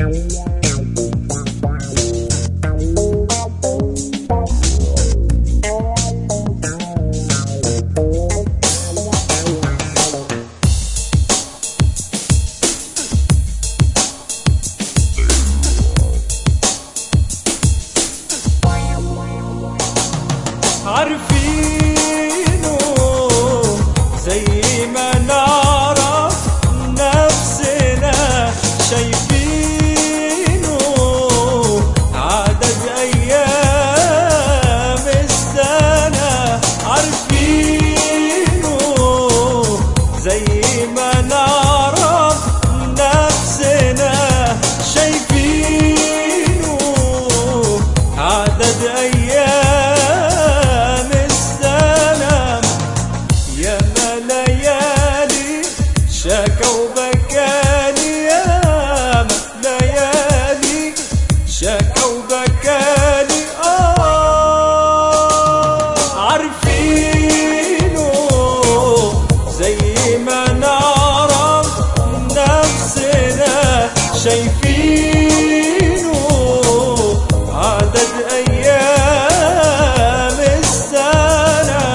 عارفينه زي ما نعرف نفسنا شايفينه عدد أيام السنة عارفينه زي ما نعرف نفسنا شايفينه عدد أيام السنة يا ما ليالي شكا وبكاني يا ما ليالي شكا وبكاني آه عارفينه زي ما نعرف نفسنا شايفينه عدد أيام السنة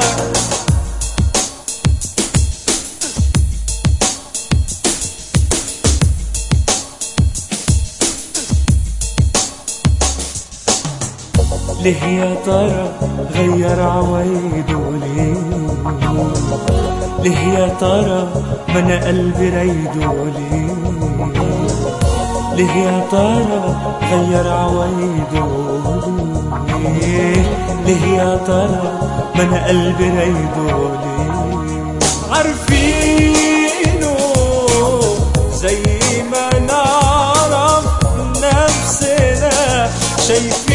ليه يا ترى غير عوايده ليه ليه يا ترى ما انا قلبي رايده ليه ليه يا ترى غير عوايده ليه ليه يا ترى ما انا قلبي رايده ليه عارفينه زي ما نعرف نفسنا شايفين